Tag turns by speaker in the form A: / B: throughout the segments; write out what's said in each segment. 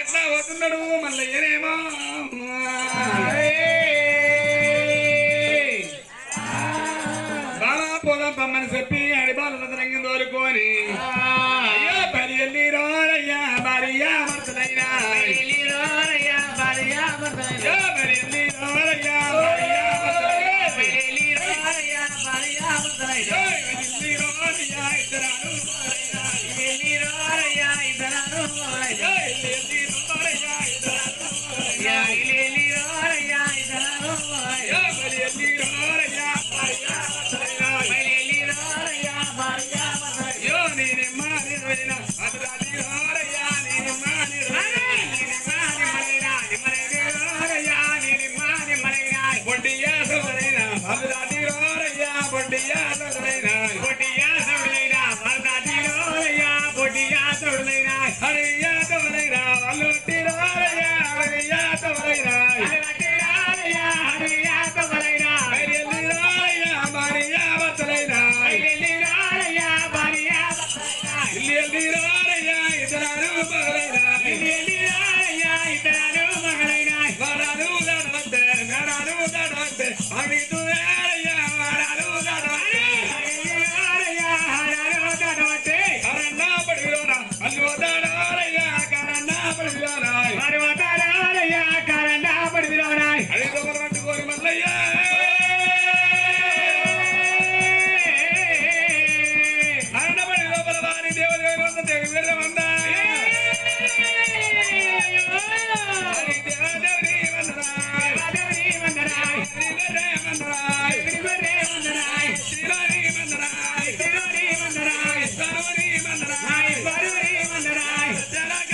A: ఎట్లా పోతున్నాడు మళ్ళీ ఏనేమో బాలా పోదాం పమ్మని చెప్పి అడిబాల రంగి దోరుకొని అయ్యో పది ఎల్లి రోరయ్యా భార్య భర్తలైనా అయ్యో పది ఎల్లి రోరయ్యా భార్య భర్తలైనా ఎల్లి రోరయ్యా ఇద్దరాను ఎల్లి రోరయ్యా ఇద్దరాను ఎల్లి రోరయ్యా ఇద్దరాను అయ్యో పది ఎల్లి రోరయ్యా భార్య భర్తలైనా అయ్యో నేనెమ్మ నిర్వైన అదురాది రోరయ్యా నేనెమ్మ బొడ్డియా సోదరైన అదురాది రోరయ్యా బొడ్డియా సోదరైన హరియా సోదరైన అల్లుట్టి రోరయ్యా హరియా సోదరైన ఎల్లి రోరయ్యా భార్య భర్తలైన ఇల్లి ఎల్లి రోరయ్యా ఇద్దరాను మగలైన వాడాను దాడవంతే మేడాను దాడవంతే అడిగితూ వేరయ్యా వాడాను దాడవంతే కరన్నా పడిలోన అల్లు దాడారయ్యా కరన్నా పడిలోన అడిగితో పట్టుకోని మల్లయ్యా అరణబడి లోపల వారి దేవదేవి వంద దేవి వీరమంద హరి దేవదేవి వందనాయ్ శ్రీగరే వందనాయ్ శ్రీహరి వందనాయ్ సావరి వందనాయ్ జనక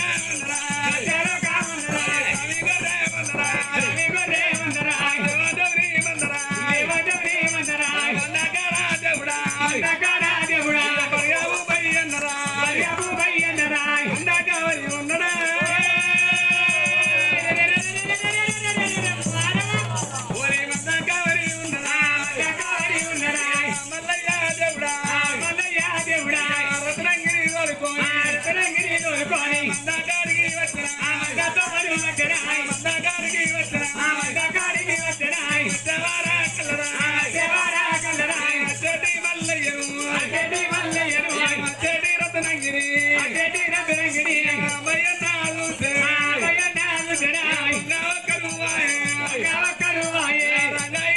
A: వందనాయ్ శ్రీగరే వందనాయ్ దేవదేవి వందనాయ్ వందకరా దేవుడా పర్యావు పయ్యన్నరాయ్ వందకవరి ఉన్నడా ఓరి వందకవరి ఉన్నడా మల్లయ్య దేవుడా రత్నంగిరి దొరుకోని మందగారికి వచ్చిన మందగారికి వచ్చిన దేవారా కల్లరా చెడి మల్లయ్యను చెడి రత్నంగిరి అమ్మయ్యన్నాలు కరువాయ రంగై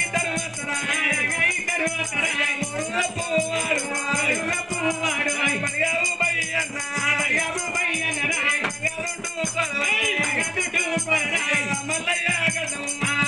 A: తరువతరా పువ్వాడు పర్యావు పయ్యన్నా మల్లయ్య గడ్డం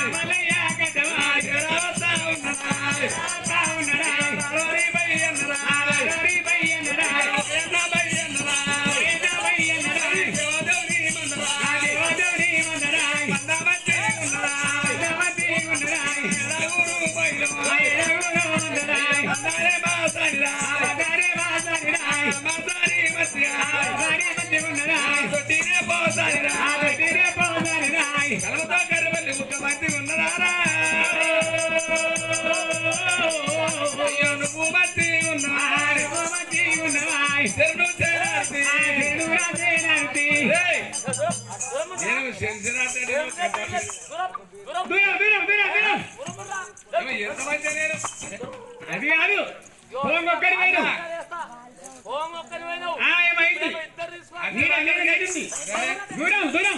A: జరావతా ఉన్ననాయ్ రోరి పయ్యన్నరాయ్ ఎన్న పయ్యన్నరాయ్ దేవదేవి మందరాయ్ మందమచ్చి ఉన్నరాయ్ ఎడగురు పయ్యరాయ్ అందరే మాసరిరాయ్ మాసరి మధ్యాయ్ తొట్టినే పోసరిరాయ్ కలవతో కరవల్లి ముఖ్యమంత్రి ఉన్నదారా అయ్యో నువ్వు మంత్రి ఉన్నాయ్ చెరును చేరాసి నేను శంకరాచార్య ఎంత మంచి నేను
B: అది కాదు ఫోన్ ఒక్కడి పోయినా ఆ, ఏమైంది నీడ నీడ కట్టింది దూరం దూరం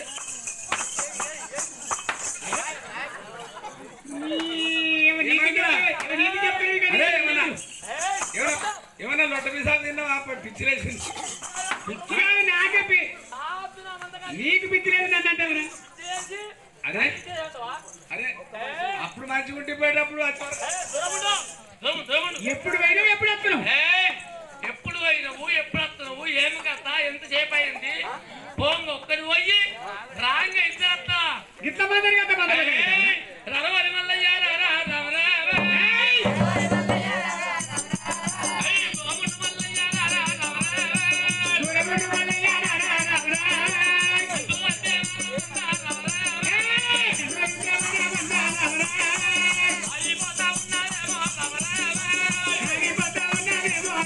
B: ఈ, నీకు చెప్పే- నీకు చెప్పేది కదా.
A: అరే, ఏమన్నా? ఏమన్నా ఏమన్నా లొట్ట పిసాలు తిన్నావా పిచ్చిలేసింది
B: పిచ్చి కాదు, నాకే పి- నీకు పిచ్చి లేదు నన్ను అంటావురా
A: అదే అరే అప్పుడు మంచిగా ఉంటే పోయేటప్పుడు వచ్చారు
B: ఎప్పుడు పోయినావు ఎప్పుడు వస్తున్నావు
C: ఎప్పుడు పోయినావు ఎప్పుడు వస్తున్నావు ఏమి కథ ఎంతసేపు అయింది పోంగ ఒక్కరి పోయి రాంగ ఎంత వస్తా
B: గిట్ల మందరు గత మందరు
C: రరవరి మల్లయ్య రర రవ రవ. ఏయ్, గోముడు మల్లయ్య రర రవ రవ.
B: దూరముండు మల్లయ్య రా, రా, రా, రా.
C: గుమ్మడి రవ రవ.
B: ఏయ్, దూరముండు రమణ రమణ రమణ.
C: అయిపోతా ఉన్నారేమో రవ రవ.
B: ఆగిపోతా ఉన్నదేమో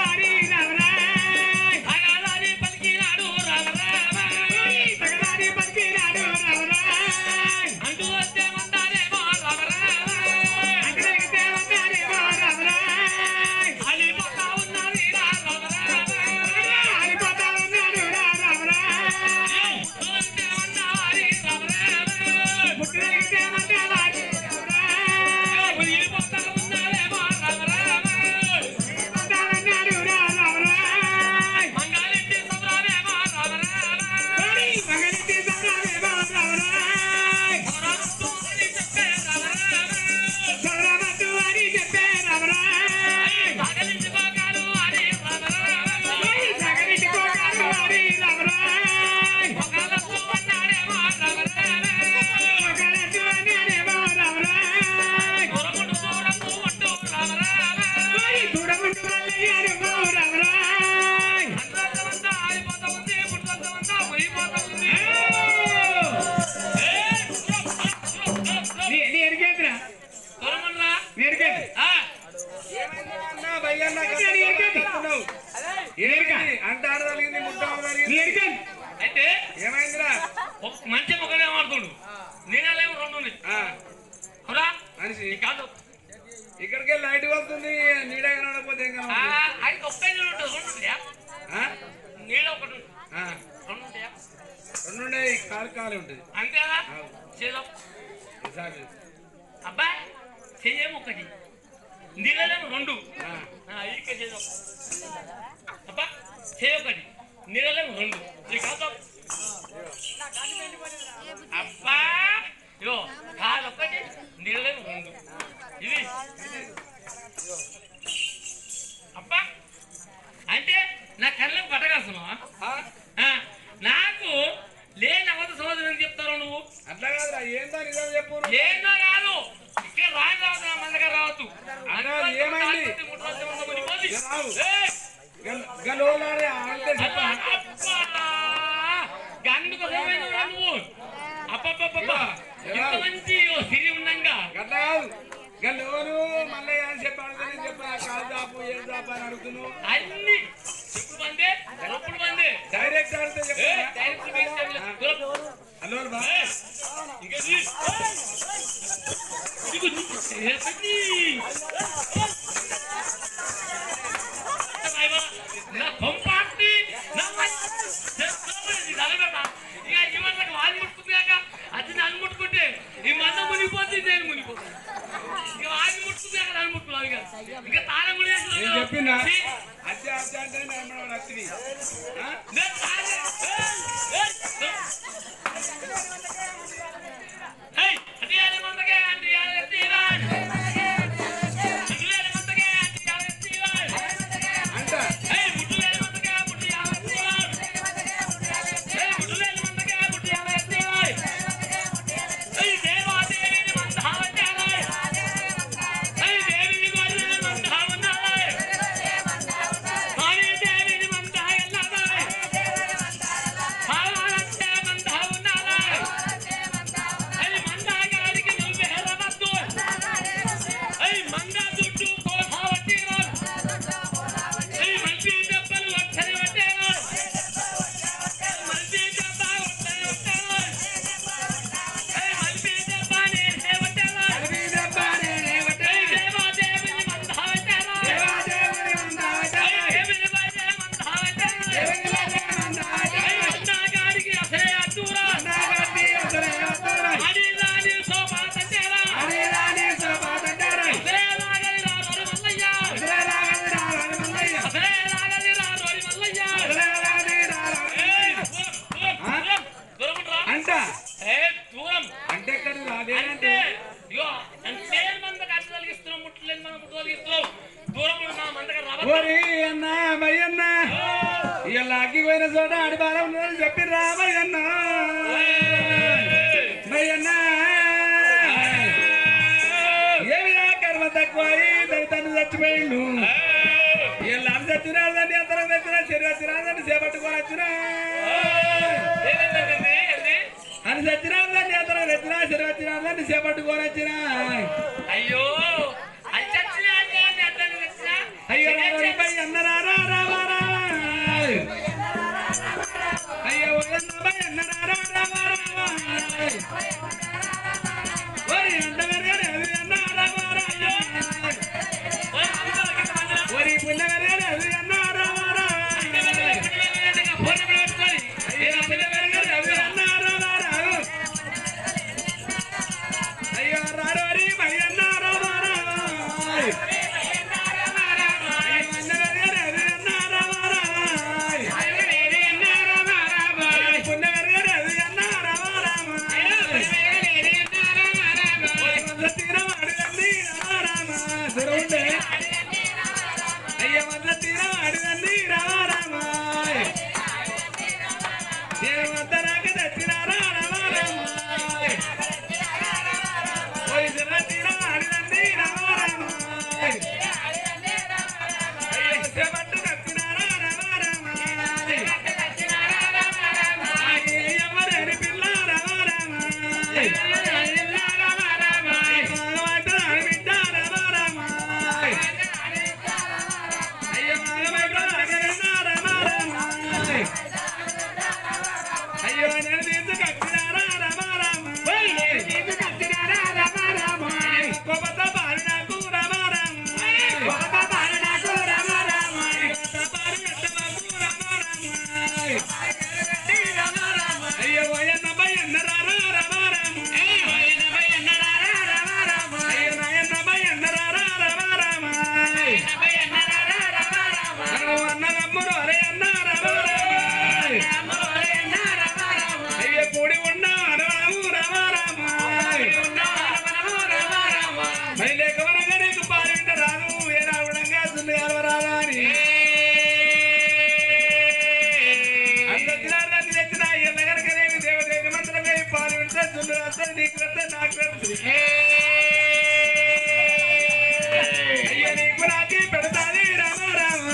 B: హరి రామ రాయ్
C: అగాలని పలికినాడు రామ రామ
B: తగదాని పలికినాడు రామ రాయ్
C: అంటూ వస్తే ఉంటానేమో రామ రామ
B: అంతరిగితే ఉన్నాడేమో రామ రాయ్
C: అలిపోతా ఉన్నది రా రామ రామ
B: ఆడిపోతా ఉన్నాడు రా రామ రాయ్
C: వస్తే ఉన్నవారి రామ రామ
B: పుట్టినగితే ఉన్నాడు రామ రాయ్
C: ఉరిగిపోతా ఉన్నారేమో రామ రామ
B: ఆడిపోతా ఉన్నాడు రా రామ రాయ్
C: మంగారెడ్డి సబ్రామేమో రామ రామ
B: మగనిటి సౌరామేమో రామ రాయ్
C: సౌరభంతో అని చెప్పే రామ రామ
B: సౌరమత్తు అని చెప్పే రామ రాయ్
C: సాగలించి పోకాలు అని రామ రామ
B: సగనిటి పోగాడు అని రామ రాయ్
C: ఒకళ్ళకు అన్నాడేమో రామ రామ
B: మగనట్టు అనేమో రామ రాయ్
C: దూరముండు దూరము ఉంటూ రామ రామ
B: చూడముండు మల్లయ్యాడేమో రామ రాయ్
C: అంతా ఆడిపోతా ఉంది పుట్టంతా ఉరిగిపోతా ఉంది
B: నీ నీ ఎరికేంద్రా
C: దూరముండ్రా
B: నీ ఎరికేంద్ర
C: ఆ
A: అన్నా భయ్యన్నా
B: నీ ఎరికేంద్ర ఎరిక
A: అంత ఆడగలిగింది ముట్ట
B: నీ
A: ఆడగలిగింది
B: ఎరికేంద్ర
C: అయితే
A: ఏమైందిరా
C: ఒక మంచి మొక్కనే మాడుతుండు నీళ్ళేమో రెండు ఉన్నాయి
A: ఆ,
C: అవునా
A: మనిషి
C: ఈ కాదు
A: ఇక్కడికే లైట్ వస్తుంది నీడ కనబడకపోతే ఏం
C: ఆ,
A: కనబడుతుంది
C: అది ఒక్క నీళ్ళు ఉంటుంది రెండు ఉంటాయా
A: ఆ?
C: నీళ్ళ ఒకటి ఉంటుంది.
A: ఆ,
C: రెండు ఉంటాయా
A: రెండు ఉండే కాలు కాలు ఉంటుంది
C: అంతేనా చేద్దాం
A: ఈసారి.
C: అబ్బాయి చెయ్యేమో ఒకటి నీళ్ళేమో రెండు
A: ఆ,
C: ఆ, ఇక్కడ చేద్దాం అబ్బా చేయ ఒకటి నీళ్ళేమో రెండు ఇది కాదు అబ్బా ఇగో కాదు ఒకటి నీళ్ళేమో రెండు ఇది అబ్బా అంటే నా కళ్ళకు పట్టగాస్తున్నావా
A: ఆ?
C: ఆ, నాకు లేని అవధ సమాధానం చెప్తారు నువ్వు
A: అట్లా కాదురా ఏందో నిజం చెప్పు
C: ఏందో కాదు ఇక్కడ రాని రావద్దు నా మన దగ్గర రావద్దు
A: అన్నా, ఏమైంది?
C: మూడు రోజులు ఉందా మరి పోనీ.
A: ఏ రావు.
C: ఏయ్!
A: గలోలాడే అంటే చెప్ప
C: అబ్బా! అబ్బా! గందుకు ఏమైందిరా నువ్వు అబ్బబ్బబ్బబ్బా! ఇంత మంచి ఓ సిరి ఉండంగా
A: గట్లా కాదు గలోను మళ్ళీ అని చెప్పి అడుగుతుంది చెప్పి కాలు చాపు ఏం చాపు అని అడుగుతున్నావు
C: అన్ని చెప్పుడు బందే ఎప్పుడు బందే
A: డైరెక్ట్ అడిగితే
C: ఏ,
A: చెప్పు
C: డైరెక్ట్ మెసేజ్ లేదు.
A: హలో బా
C: ఏ, ఇంకా ఇది. ఇదిగో నీ- ఏంటి? నాయనా, నా కొంపాటి నా నలబెట్ట ఇక ఈ మందకు వాళ్ళు ముట్టుకుపోయాక అది నన్ను ముట్టుకుంటే ఈ మంద మునిగిపోతుంది నేను మునిగిపోతుంది ఇక వాళ్ళు ముట్టుకుపోయాక నన్ను ముట్టుకున్నావు ఇక ఇంకా తాళం కూడా వేసి
A: నేను చెప్పినా
C: ఛీ,
A: అద్దె అద్దె అంటే నేను వచ్చింది
C: నేను తాళం- ఏయ్, ఏయ్, ఏయ్, అటు ఇయ్యాలి మందకే, అటు ఇయ్యాలి ఎత్తి ఇవ్వాలి. అటు ఇయ్యాలి మందకే, అటు ఇయ్యాలి ఎత్తి ఇవ్వాలి.
A: అంట
C: ఏయ్, ముట్టు లేని మందకే, ముట్టు ఇయ్యాలి ఎత్తి ఇవ్వాలి. ఏయ్, ముట్టు లేని మందకే, ముట్టు ఇయ్యాలి ఎత్తి ఇవ్వాలి. ఏయ్, దేవాదేవిని మందహావతాలి. ఏయ్, దేవిని గొర్రెని మందహావనాలి. కాళీదేవిని మందహాయల్లాలి. కావాలంటే మందహావనాలి. ఏయ్, మందాగాడికి నువ్వే రవద్దు. ఏయ్, మంద దుడ్డు కోసావట్టిరా. ఏయ్, మంచి దెబ్బలు వచ్చని పట్టేరా. మంచి దెబ్బ వచ్చని పట్టేరా. ఏయ్, మంచి దెబ్బ నేనే పట్టేరా.
A: అడవి దెబ్బ నేనే కొట్టే.
C: ఏయ్, దేవాదేవిని మందహావతారా.
A: దేవాదేవుని ఉందాట.
C: ఏయ్, దేవిని బయటే మందహావతారా.
A: దేవుని వల్లే ఉందాట.
C: ఏయ్, మందాగాడికి అసలే అడ్డురా.
A: నాగట్టి అసలే వస్తారా.
C: అడిలాని శోభాతంటేరా.
A: అరే రాణి శోభాదంటారా.
C: అసలే లాగలి రా రోరి మల్లయ్య.
A: అసలే రాగలి రావాలి మల్లయ్య.
C: అసలే లాగలి రా రోరి మల్లయ్య.
A: అసలే రాగలి రావాలి
C: ఏయ్,
A: మల్లయ్య.
C: దూరం, దూరం, దూరం, దూరం ఉండురా.
A: అంట
C: ఏయ్, దూరం.
A: అంటే ఎక్కడ
C: అంటే,
A: రాదేనంటే
C: ఇగో, అంటే మందకి అడ్డు తొలగిస్తున్నాం, ముట్టలేని మనం ముట్టు తొలగిస్తున్నాం. దూరం ఉండు, నా మందకి రావద్దు.
A: ఓరి అన్న భయన్న ఇవాళ అగ్గి పోయిన చోట ఆడిపాల ఉన్నదని చెప్పి రా భయన్న భయన్న ఏమి నా కర్మ తక్కువ తను చచ్చిపోయిండు వీళ్ళు అంత వచ్చినాదండి అతను వచ్చినా చెరు వచ్చినాదండి చేపట్టుకొని వచ్చినా
C: ఏంది, ఏంది, ఏంది?
A: అని చచ్చినాదండి అతను వచ్చినా చెరు వచ్చినాదండి చేపట్టుకొని వచ్చినా
C: అయ్యో అది చచ్చినా అంటే అతను చచ్చినా
A: అయ్యో భయన్న రారా వస్తుంది నీకు వస్తుంది నాకు వస్తుంది అయ్యో నీకు నాకి పెడతాది రామ రామ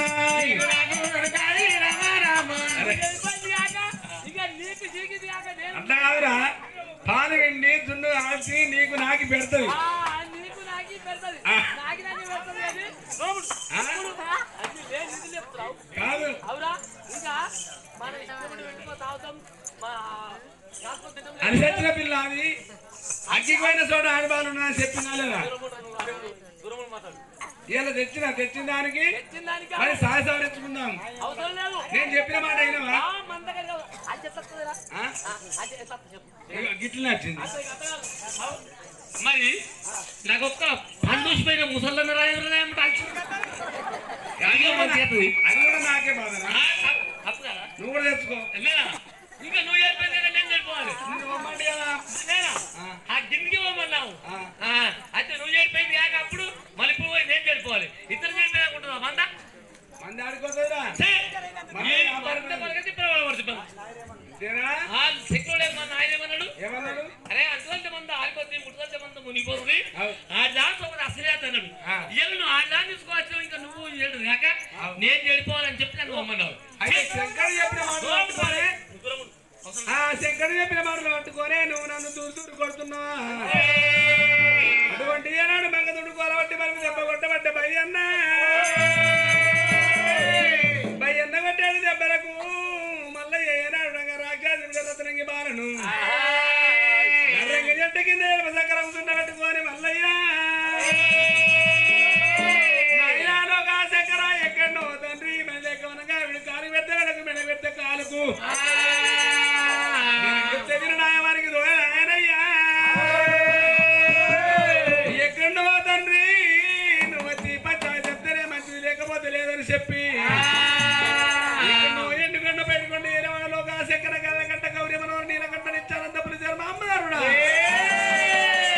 A: అరే,
C: ఇక నీకు జీకిది కాక నేను
A: అట్లా కాదురా పాలు వెండి జున్ను ఆల్చి నీకు నాకి పెడతాది
C: ఆ, నీకు నాకి పెడతది
A: ఆ.
C: నాకి నాకి పెడతది కానీ లోపల
A: ఆ?
C: లోపల అన్ని లే నిధులు చెప్తున్నావు
A: కాదు
C: అవురా ఇంకా మన ఇష్టపడి పెట్టుకో తాగుతాం మా కాకపోతే తినడం లేదు.
A: అనిసచ్చిన పిల్ల అది అగ్గికి పోయిన చోట ఆడబాలు ఉన్నాయని చెప్పినా లేదా
C: దూరముండు, అడుగు, దూరముండు మాట్లాడు.
A: ఇలా తెచ్చిన తెచ్చిన దానికి
C: తెచ్చిన దానికి
A: మరి సాహసం తెచ్చుకుందాం
C: అవసరం లేదు
A: నేను చెప్పిన మాట అయినవా
C: ఆ, మన దగ్గర కాదు. అది చెప్తుందిరా.
A: ఆ?
C: ఆ, అది ఎట్లా చెప్పు.
A: ఇగో గిట్లనే వచ్చింది
C: అంతే, అంతే కాదు. అవు.
B: మరి నాకు ఒక్క పండుసిపోయిన ముసళ్ళన్న రాయమంటే
A: అది కూడా నాకే బాధరా
B: తప్పు కదా
A: నువ్వు కూడా తెచ్చుకో
B: నేనా? ఇంకా నువ్వు చెప్పేది నేను వెళ్ళిపోవాలి
A: నువ్వు పొమ్మంటే కదా
B: నేనా
A: ఆ.
B: ఆ గిన్నెకి పోమన్నావు
A: ఆ.
B: ఆ, అయితే నువ్వు చెప్పేది కాక అప్పుడు మళ్ళీ ఇప్పుడు పోయి నేను వెళ్ళిపోవాలి ఇద్దరు చెప్పేకుంటుందా మంద
A: మంది ఆడుకోతుందా
B: ఛే!
A: మరి
B: ఈ
A: వ్యాపారం
B: మంద పలకరించి పిలవాలి పడుతుంది పని.
A: అంతేనా
B: ఆ శక్తులు లేదు మన ఆయన ఏమన్నాడు
A: ఏమన్నాడు
B: అరే అంటులంటే మంద ఆడిపోతుంది ముట్టుకంటే మంద మునిగిపోతుంది
A: అవు.
B: ఆ దాని ఒకటి అసలే అన్నాడు
A: ఆ.
B: ఇవాళ నువ్వు ఆ దాన్ని తీసుకోవచ్చు ఇంకా నువ్వు ఏడు కాక నేను చెడిపోవాలని చెప్పి నన్ను పొమ్మన్నావు
A: అయితే శంకర్ చెప్పిన మాటలు పట్టుకోనే ఆ శంకర్ చెప్పిన మాటలు పట్టుకోనే నువ్వు నన్ను దూరు దూరు కొడుతున్నావా అటువంటి ఏనాడు మంగ దుడుకోవాలబట్టి మనం దెబ్బ కొట్టబట్టే భయ్యన్న భయ్యన్న కొట్టాడు దెబ్బలకు మళ్ళీ ఏనాడు రంగ రాక్షసుని రత్నంగి బాలను నర్రంగ చెట్టు కింద ఎడమ సకరం సున్న పెట్టుకొని మల్లయ్య నాయనాలో కా చక్కెర ఎక్కడో తండ్రి మెల్లెక్కవనగా వీడు కాలు పెద్ద వెనక మెడ పెద్ద కాలుకు తెగిన నాయవారికి దోయనయ్యా ఎక్కడో తండ్రి నువ్వు వచ్చి పంచాయ చెప్తేనే మంచిది లేకపోతే లేదని చెప్పి ఎక్కడో ఎండుగండ పెట్టుకుంటే ఏరవడలో కా చక్కెర కళ్ళ గంట గౌరీ మనోహర్ నీలకంఠ నిత్యానంద పులిచారు మా అమ్మగారుడా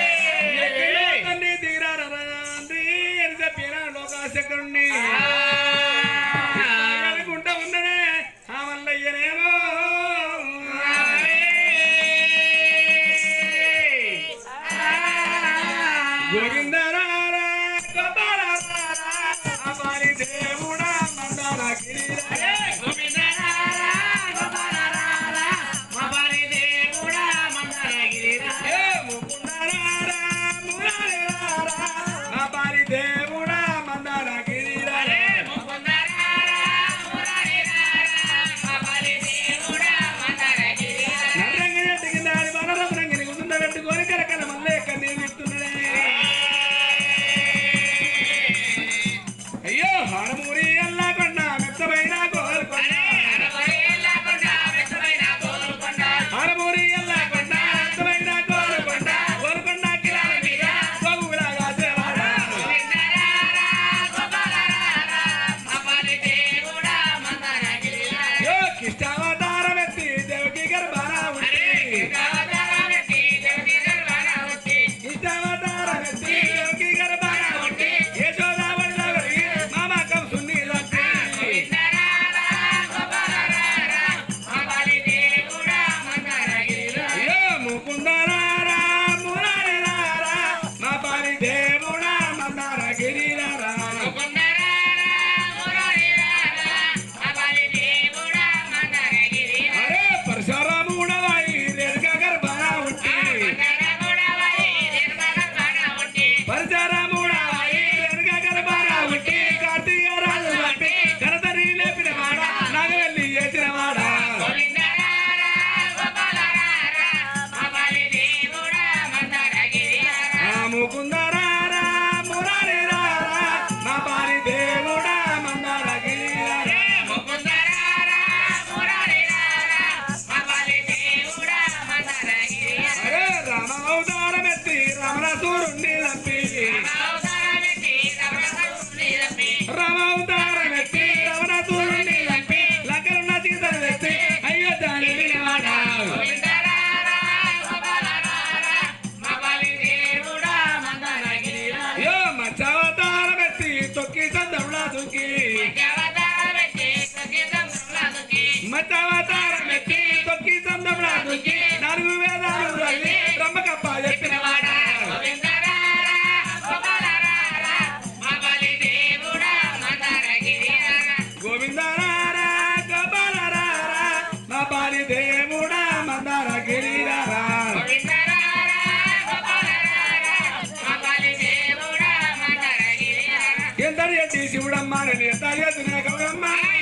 A: మందారి దేవుడా మందార గిరిరారా ఎందరి ఎట్టి శివుడమ్మ ఎంత ఎత్తున గౌరమ్మ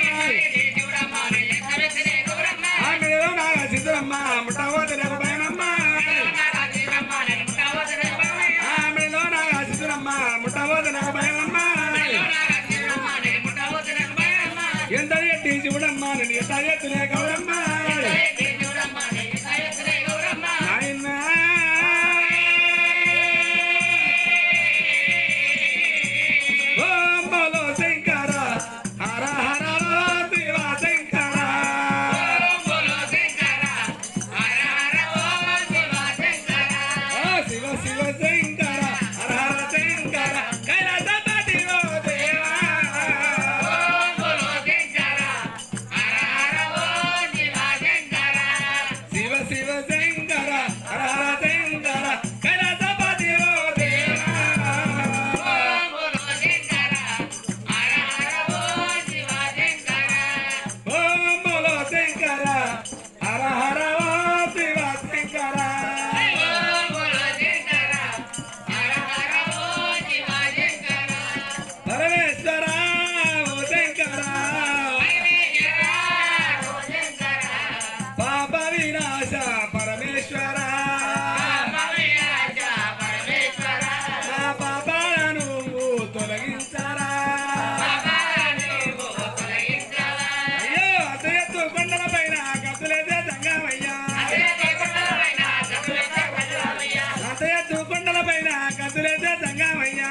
A: ఆమెలో నాగ సిద్ధురమ్మ ముట్టవోతున భయమమ్మ ఆమెలో నాగ సిద్ధురమ్మ ముట్టవోతున భయమమ్మ ఎందరి ఎట్టి శివుడమ్మ ఎంత ఎత్తున గౌరమ్మ నాయనా ఓం బోలో శంకర హర హర శివ శంకర ఓ శివ శివ శంకర హర హర శంకర కైలాసపతి ఓ దేవా శివ శివ శంకర హర హర శంకర కైలాసపతి ఓ దేవా ఓం బోలో శంకర హర హర ఓ శివ శంకర పరమేశ్వర ఓ శంకర పాప వినాశ పరమేశ్వర నా పాపాలను తొలగించరా అయ్యో అతయత్తు కొండల పైన కత్తులేదే సంగమయ్యా అతయత్తు కొండల పైన కత్తులేదే సంగమయ్యా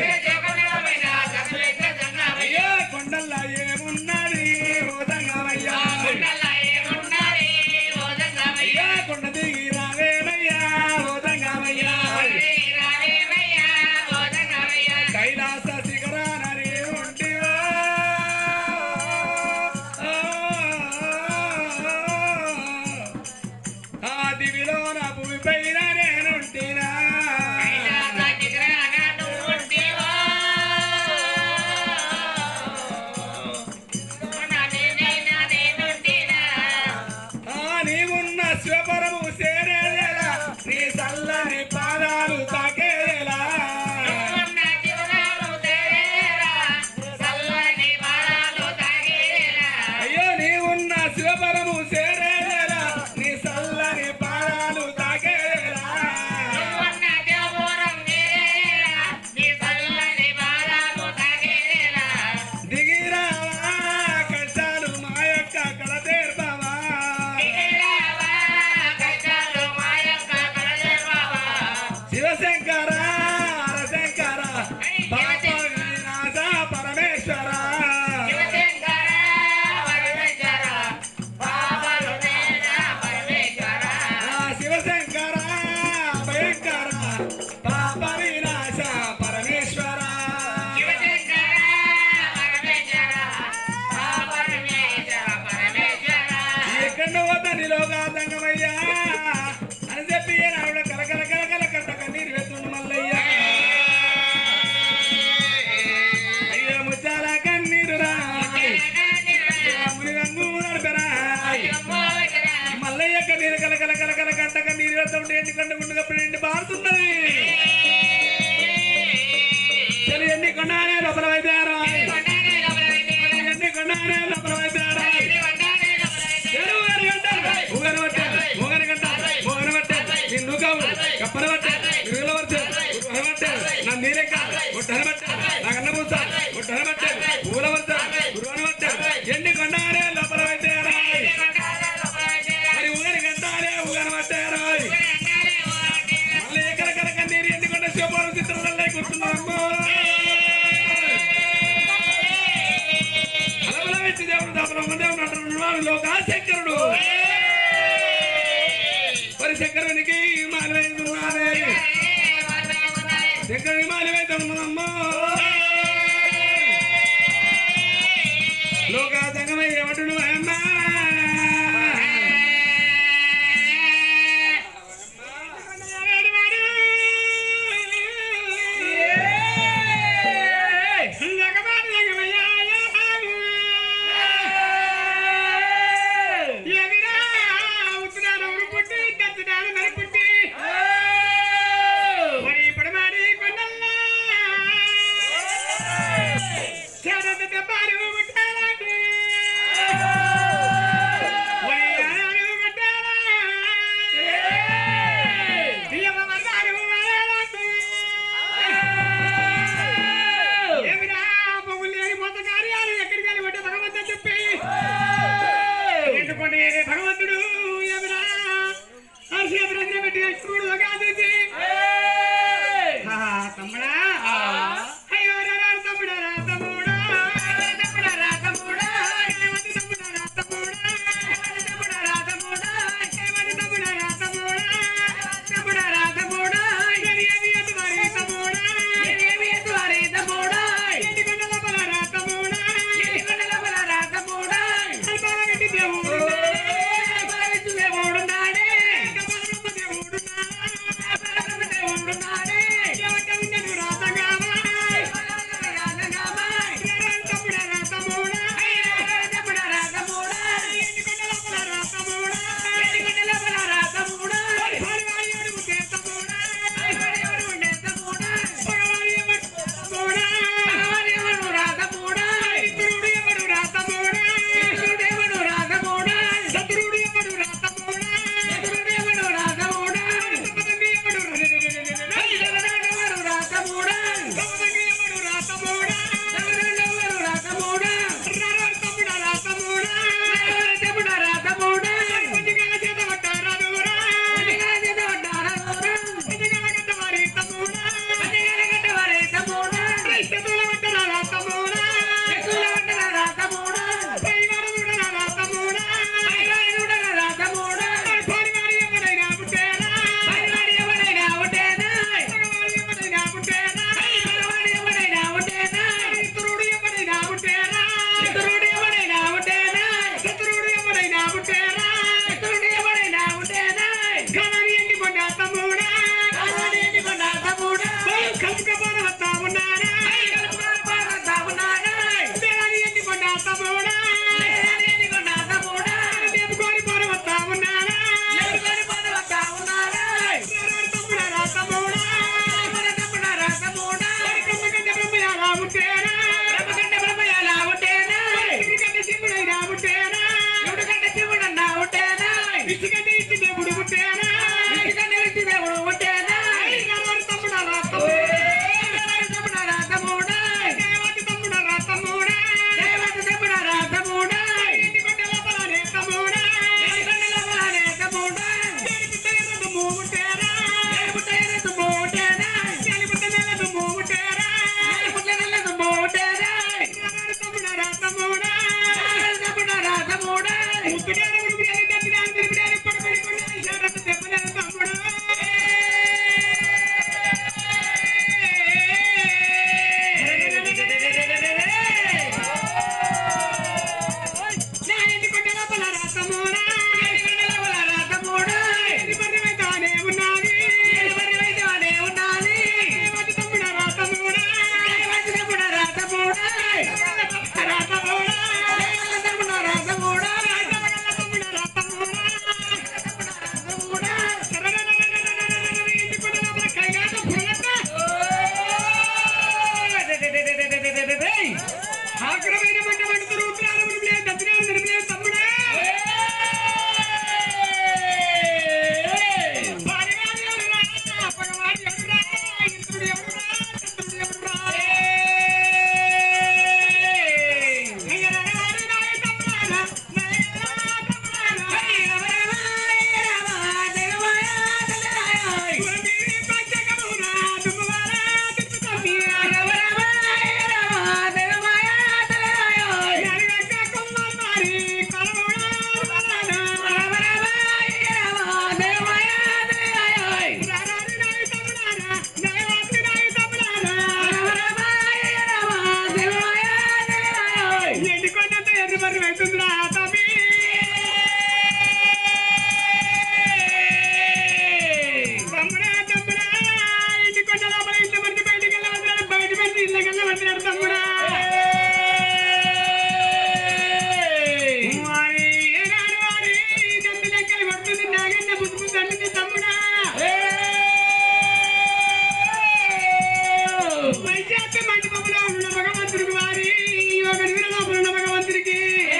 A: అయ్యో కొండల్లో ఏమున్నది ఓ సంగమయ్యా అయ్యో కొండ దిగి రావేనయ్యా ఓ సంగమయ్యా కైలాస శిఖరానని ఉంటివా ఆ దివిలో నా భూమి పైన నేనుంటినా ఆ నీవున్న శివపరము సేరేలా నీ చల్లని పాదాలు తాకేలా అయ్యో నీవున్న శివపరము సేరేలా నీ చల్లని పాదాలు తాకేలా దిగిరావా కష్టాలు మా యొక్క కళ తీర్పవా శివశంకర హరశంకర పాప వినాశ పరమేశ్వర ఆ శివశంకర భయంకర పాప వినాశ పరమేశ్వర ఎక్కడ వద్ద నిలోగా దంగమయ్యా అని చెప్పి ఆవిడ కలకల కలకల కట్ట కన్నీరు వెతుండు మల్లయ్య అయ్యో ముచ్చాల కన్నీరు రా మునిగంగు నడపరా మల్లయ్య కన్నీరు కలకల కలకల కట్ట కన్నీరు వెతుంటే ఎండి కంట గుండుగప్పుడు ఎండి బారుతున్నది చలి ఎండి కొండానే లోపల వైద్యారా ఎండి కొండానే లోపల వైద్యారా చెరువుగారి గంటారు. ఊగని పట్టారు. ఊగని గంటారు. ఊగని పట్టారు. నిన్ను కావు. కప్పని పట్టారు. ఇరుగుల పట్టారు. ఉరువని పట్టారు. నా నీరెక్కారు. ఒట్టని పట్టారు. నా కన్న పూసారు. ఒట్టని పట్టారు. ఊల పట్టారు. ఉరువని పట్టారు. ఎండి కొండారే లోపల పెట్టారా మరి ఊగని గంటారే ఊగని పట్టారా మళ్ళీ ఎకర కరక నీరు ఎండి కొండ శివపురం చిత్రంలో కూర్చున్నాము అలవల వెచ్చి దేవుడు దాపరం దేవుడు అంటున్నాడు లోకాశంకరుడు మరి శంకరునికి మాలవేస్తున్నారే శంకరునికి మాలవేత ఉన్నదమ్మా లోకా సంగమై ఏమంటుడు అమ్మా
B: ఉత్తగానే ఉడుకుడాలి దత్తినాలు తిరుగుడాలి పడబడి కొన్ని షారత దెబ్బలాలి తమ్ముడు నా ఇంటి కొట్టల బలారా తమ్ముడా ఇంటి కొట్టల బలారా తమ్ముడా ఇంటి పరివై తానే ఉన్నది ఇంటి పరివై తానే ఉన్నది వది తమ్ముడా రా తమ్ముడా వది తమ్ముడా రా తమ్ముడా రా తమ్ముడా తమ్ముడా రా తమ్ముడా తమ్ముడా రా తమ్ముడా ఇంటి కొట్టల బల కైలాస పురలత ఆగ్రమైన మంట మండుతూ రూపాయలు ఉడిపిలే దత్తినాలు తిరిపిలే తమ్ముడా భార్యగారు ఎవరురా? పగవాడు ఎవరురా? ఇంద్రుడు ఎవరురా? చంద్రుడు ఎవరురా? అయ్యరారు నాయ తమ్ముడారా, నాయనా తమ్ముడారా. అయ్యరారా, దేవమాయ తల్లిరాయోయ్. కులమీది పంచకమురా, దుమ్మువారా, తిప్పుతమ్మియా. ఎరగక్క కొమ్మలు మారి, కొలముడా, వదలనా. రారారు నాయ తమ్ముడారా, నాయవాసి నాయ తమ్ముడారా. ఎండికొండంత ఎర్రి బర్రి అవుతుందిరా తమ్మి తమ్ముడా తమ్ముడా ఎండికొండ లోపల ఇంట్లో పడితే బయటికి వెళ్ళమంటున్నాడు బయట పెడితే ఇళ్ళకి వెళ్ళమంటున్నాడు తమ్ముడా వారి ఏనాడు వారి దెబ్బ లెక్కలు కొడుతుంది నాగన్న ముద్దు ముద్దు అంటుంది తమ్ముడా వైజాగ్య మండపంలో ఉన్న భగవంతుడికి వారి ఒక వీర లోపల ఉన్న భగవంతుడికి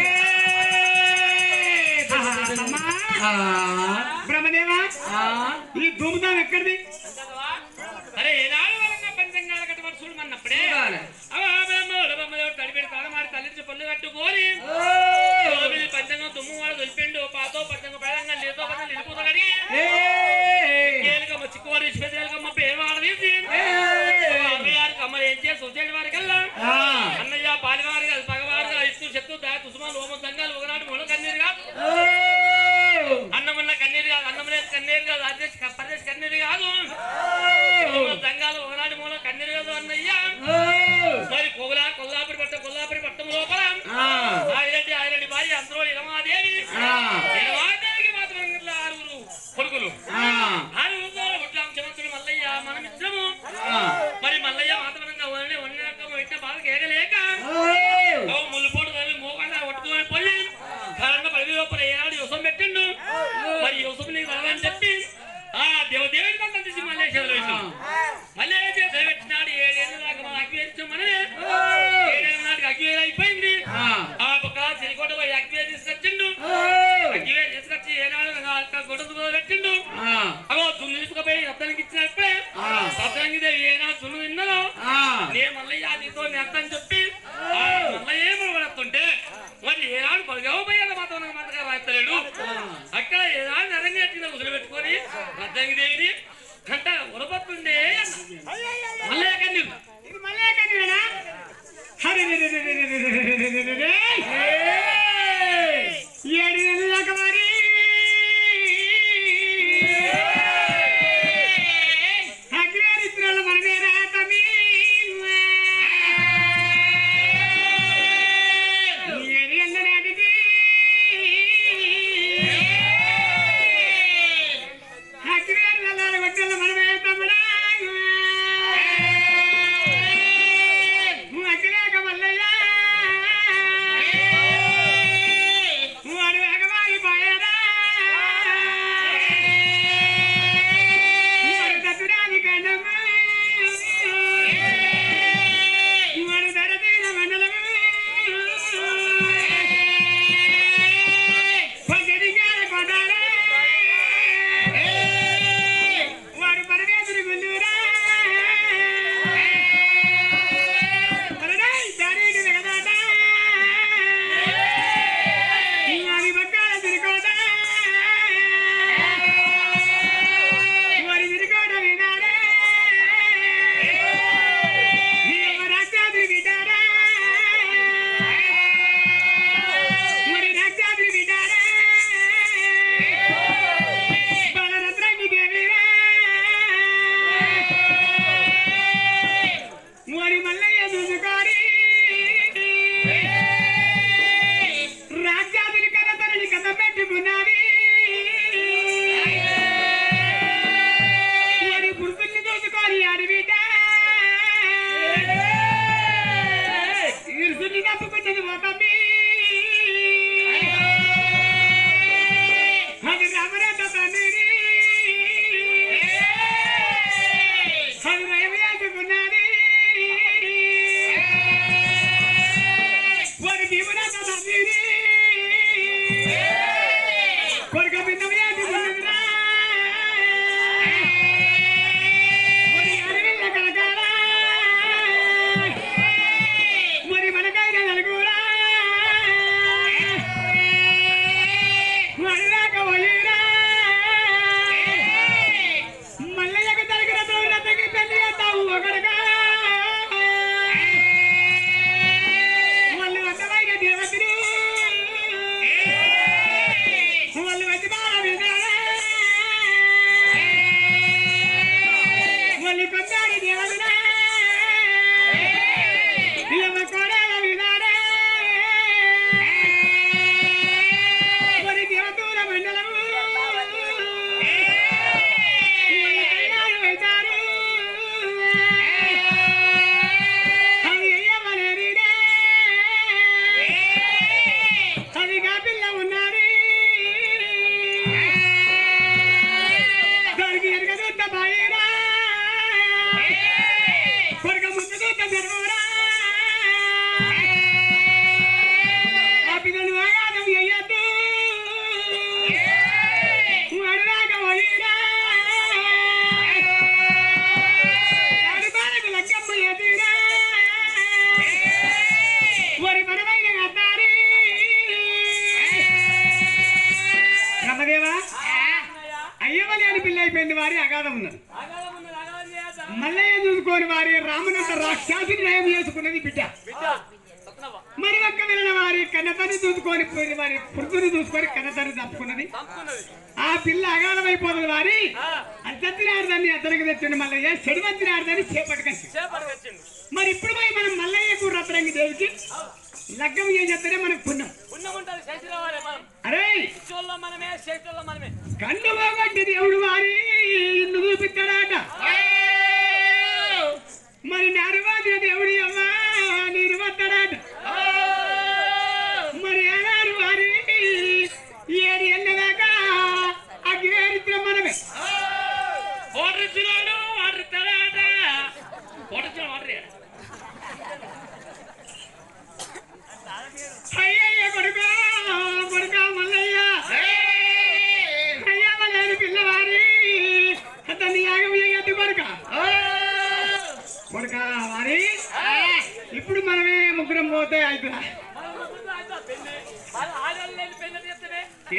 B: బ్రహ్మదేవా ఈ ధూమధాం ఎక్కడిది
C: అరే ఏనాడు వలన పంచంగాల కట్ట వరుసలు మన్నప్పుడే అవా బ్రహ్మోడు బ్రహ్మదేవుడు తడిపెడి తాళమాడి తల్లించి పళ్ళు కట్టుకోని తొమ్మిది పంచంగం తుమ్ము వాడు దొలిపిండు పాతో పంచంగం పడంగా లేతో పదంగా నిలుపుతా కడిగి ఏలుకమ్మ చిక్కువాడు ఇచ్చిపోతే ఏలుకమ్మ పేరు వాడు తీసి అరవై ఆరు కమ్మలు ఏం చేసి సొసైటీ వారికల్లా అన్నయ్య పాలివారు కాదు పగవారు కాదు ఇస్తూ చెత్తు దా తుసుమాలు ఓమ దంగాలు ఒకనాడు మొల కన్నీరు కాదు అన్నమున్న కన్నీరు కాదు అన్నం లేదు కన్నీరు కాదు అధ్యక్ష పరదేశ్ కన్నీరు కాదు దంగాలు ఒకనాడు మూల కన్నీరు కాదు అన్నయ్య మరి కొగులా కొల్లాపురి పట్ట కొల్లాపురి పట్టం లోపల ఆయిరెడ్డి ఆయిరెడ్డి భార్య అందరూ ఇలమాదేవి ఇలమాదేవికి మాత్రం ఇట్లా ఆరుగురు కొడుకులు ఆరుగురు పుట్టాం చమత్తులు మల్లయ్య మనమిద్దరము మరి మల్లయ్య మాతమనంగా వదిలి వండినాక పెట్టిన బాధకు ఏగలేక ఓ ముల్లుపోటు తల్లి మోకుండా కొట్టుకొని పోయి కరెంట్ పడి లోపల ఏనాడు యుసం పెట్టిండు మరి యుసం నీకు తగలని చెప్పి ఆ దేవదేవుడి కొంత తీసి మళ్ళీ చేతులు పెట్టాం మళ్ళీ చేతులు పెట్టినాడు ఏడేళ్ళ దాకా మనం అగ్గివేరించాం మనమే ఏడేళ్ళ నాటికి అగ్గివేలు అయిపోయింది ఆ పక్క సిరికోట పోయి అగ్గివేలు తీసుకొచ్చిండు అగ్గివేలు తీసుకొచ్చి ఏనాడు గొడవ పెట్టిండు అగో దున్ను తీసుకుపోయి రత్నానికి ఇచ్చినప్పుడే రత్నానికి దేవి ఏనాడు దున్ను తిన్నదో నేను మల్లయ్య నీతో నేస్తాను చెప్పి ఆ మల్లయ్య ఏమో పడుతుంటే మరి ఏనాడు పదిగవపోయాక మాత్రం నాకు మంతగా రాస్తలేడు అక్కడ ఏనాడు నరంగెట్టిన ఉసులు పెట్టుకొని రత్నానికి దేవిని గంట ఉడబోతుండే మల్లయ్య కన్నీరు
B: ఇది మళ్ళీ కన్నీరేనా? హరి రి రి రి రి రి రి రి రి రి రి రి. ఏడు నెలల దాకా మరి అగ్రహారిత్రులు మనమేరా తమ్మి? ఏడు నెలల నాటికి అగ్రహారి వెళ్ళాలి గొడ్డలు మనమే తమ్ముడా కొడుక భిన్నమే అది ఉన్నదిరా. మరి అడవిల్ల కలకాలా. మరి మనకైన నలుగురా. మడిదాకా పోయిరా. మల్లయ్యకు తగిన తోడతకి పెళ్లి చేస్తావు ఒకడుగా. వాళ్ళు అందమైన దేవతలు. వాళ్ళు వచ్చి బాగా విన్నారా? వాళ్ళు కొన్నాడి దేవతలా. ఇవ్వ కోడల విన్నారా? మరి దేవతల మండలము. వాళ్ళు కైలాలు వెళ్తారు. అది ఎయ్యమనేదిరా. అది పిల్ల ఉన్నది దానికి ఎనక చూద్ద బాయిరా కొరక ముందు చూద్ద మెరుగురా ఆ పిల్లను ఆగాదం ఎయ్యద్దు అడరాక పోయిరా అడుగాలకు లగ్గమ్మ ఎదురా వరి మనమైన అత్తారి రమదేవా అయ్యవని అని పిల్ల అయిపోయింది వారి అగాధం ఉన్నది
C: అగాధం ఉన్నది, అగాధం చేద్దాం.
B: మల్లయ్య చూసుకొని వారి రామనంత రాక్షాసిని నయం చేసుకున్నది బిడ్డ
C: బిడ్డ, సత్నవా,
B: మరి ఒక్క వెళ్ళిన వారి కన్నతని చూసుకొని పోయి వారి పురుతుని చూసుకొని కన్నతని తప్పుకున్నది
C: తప్పుకున్నది.
B: ఆ పిల్ల అగాధం అయిపోతుంది వారి
C: ఆ,
B: అద్దతినాడదాన్ని అతనికి తెచ్చిండు మల్లయ్య చెడువత్తినాడదాన్ని చేపట్టుకొచ్చి
C: చేపట్టు వచ్చిండు.
B: మరి ఇప్పుడు పోయి మనం మల్లయ్యకు రత్రంగి దేవికి లగ్గం ఏం చెప్తారే మనకు పుణ్యం
C: పుణ్యముంటది, శశి రావాలి మనం.
B: అరే
C: ఇచ్చోళ్ళం మనమే, చేసేటోళ్ళం మనమే.
B: కన్ను పోగొట్టి దేవుడు వారి ఇల్లు చూపిస్తాడట మరి నరవాదిన దేవుడి అమ్మ నీరు వస్తాడట మరి అనారు వారి ఏడు ఎల్లదాకా అగ్గివేరిత్రం మనమే
C: వాటర్ ఇచ్చినాడు, వాటర్ ఇస్తాడాట. వాటర్ ఇచ్చినాడు, వాటర్ ఇయ్యాడు.
B: అయ్యయ్య కొడుకా కొడుకా మల్లయ్య అయ్యా మల్లయ్య పిల్లవారి అతన్ని యాగం చేయద్దు కొడుక కొడుక వారి ఇప్పుడు మనమే ముగ్గురం పోతే అవుతుందా
C: మన ముగ్గురితో అయితే పెళ్లి. మన ఆడవాళ్ళు లేని పెళ్లి చేస్తేనే.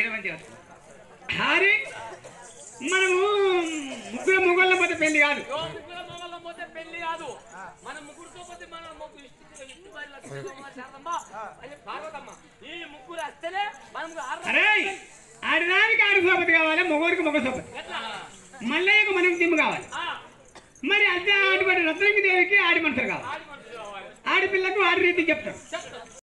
B: హారి మనము ముగ్గురు మొగళ్ళ పోతే పెళ్లి కాదు
C: యో ముగ్గురు మొగళ్ళం పోతే పెళ్లి కాదు మన ముగ్గురుతో పోతే మన ముగ్గురు ఇష్ట ఇష్ట భార్య లక్ష్మమ్మ, శారదమ్మ, అది పార్వతమ్మ ఈ ముగ్గురు వస్తేనే మనం ఆరు
B: అరే ఆడదానికి ఆడు సోపతి కావాలి మొగోడికి మొగ సోపతి
C: ఎట్లా
B: మల్లయ్యకు మనం దిమ్ము కావాలి
C: ఆ,
B: మరి అదే ఆడిపడి రత్నంగి దేవికి ఆడి మనుషులు కావాలి
C: ఆడి మనుషులు కావాలి
B: ఆడపిల్లకు ఆడి రీతి చెప్తారు
C: చెప్తా